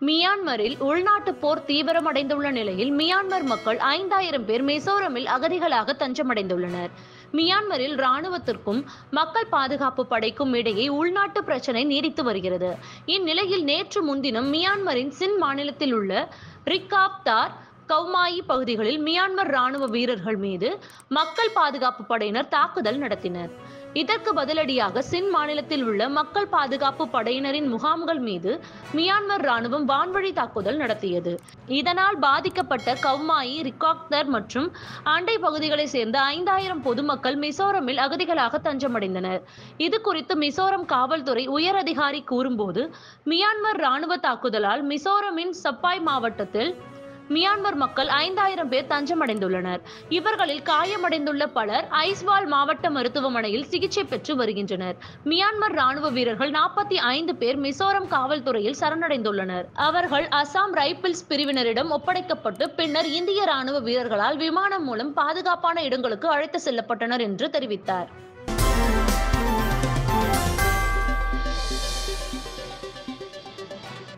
மியான்மரில் உள்நாட்டு போர் தீவிரமடைந்துள்ள நிலையில் மியான்மர் மக்கள் ஐந்தாயிரம் பேர் மிசோரமில் அகதிகளாக தஞ்சமடைந்துள்ளனர் மியான்மரில் ராணுவத்திற்கும் மக்கள் பாதுகாப்பு படைக்கும் இடையே உள்நாட்டு பிரச்சனை நீடித்து வருகிறது இந்நிலையில் நேற்று முன்தினம் மியான்மரின் சின் மாநிலத்தில் உள்ள ரிக்காப்தார் கவுமாயி பகுதிகளில் மியான்மர் ராணுவ வீரர்கள் மீது மக்கள் பாதுகாப்பு படையினர் தாக்குதல் நடத்தினர் இதற்கு பதிலடியாக சின் மாநிலத்தில் உள்ள மக்கள் பாதுகாப்பு படையினரின் முகாம்கள் மீது மியான்மர் ராணுவம் வான்வழி தாக்குதல் நடத்தியது இதனால் பாதிக்கப்பட்ட கவ்மாயி ரிகாக்தர் மற்றும் அண்டை பகுதிகளை சேர்ந்த ஐந்தாயிரம் பொதுமக்கள் மிசோரமில் அகதிகளாக தஞ்சமடைந்தனர் இது குறித்து மிசோரம் காவல்துறை உயர் அதிகாரி கூறும்போது மியான்மர் ராணுவ தாக்குதலால் மிசோரமின் சப்பாய் மாவட்டத்தில் மியான்மர் மக்கள் ஐந்தாயிரம் பேர் தஞ்சமடைந்துள்ளனர் இவர்களில் காயமடைந்துள்ள பலர் ஐஸ்வால் மாவட்ட மருத்துவமனையில் சிகிச்சை பெற்று வருகின்றனர் மியான்மர் ராணுவ வீரர்கள் நாற்பத்தி ஐந்து பேர் மிசோரம் காவல்துறையில் சரணடைந்துள்ளனர் அவர்கள் அசாம் ரைபிள்ஸ் பிரிவினரிடம் ஒப்படைக்கப்பட்டு பின்னர் இந்திய ராணுவ வீரர்களால் விமானம் மூலம் பாதுகாப்பான இடங்களுக்கு அழைத்து செல்லப்பட்டனர் என்று தெரிவித்தார்